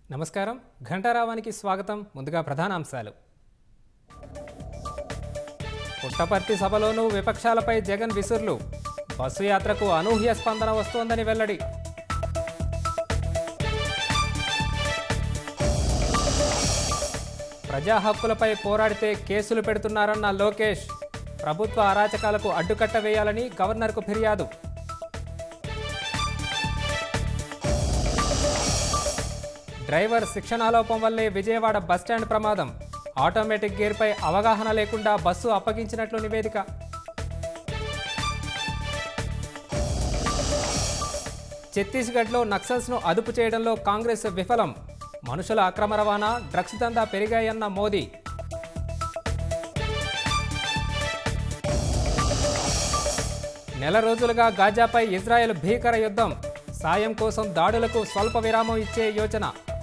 నమస్కారం ఘంటారావానికి స్వాగతం ముందుగా ప్రధానాంశాలు పుట్టపర్తి సభలోనూ విపక్షాలపై జగన్ విసుర్లు బస్సు యాత్రకు అనూహ్య స్పందన వస్తోందని వెల్లడి ప్రజా హక్కులపై పోరాడితే కేసులు పెడుతున్నారన్న లోకేష్ ప్రభుత్వ అరాచకాలకు అడ్డుకట్ట వేయాలని గవర్నర్కు ఫిర్యాదు డ్రైవర్ శిక్షణాలోపం వల్లే విజయవాడ బస్టాండ్ ప్రమాదం ఆటోమేటిక్ గేర్పై అవగాహన లేకుండా బస్సు అప్పగించినట్లు నివేదిక ఛత్తీస్గఢ్లో నక్సల్స్ను అదుపు చేయడంలో కాంగ్రెస్ విఫలం మనుషుల అక్రమ రవాణా డ్రగ్స్ దందా పెరిగాయన్న మోదీ నెల రోజులుగా గాజాపై ఇజ్రాయెల్ భీకర యుద్ధం సాయం కోసం దాడులకు స్వల్ప విరామం ఇచ్చే యోచన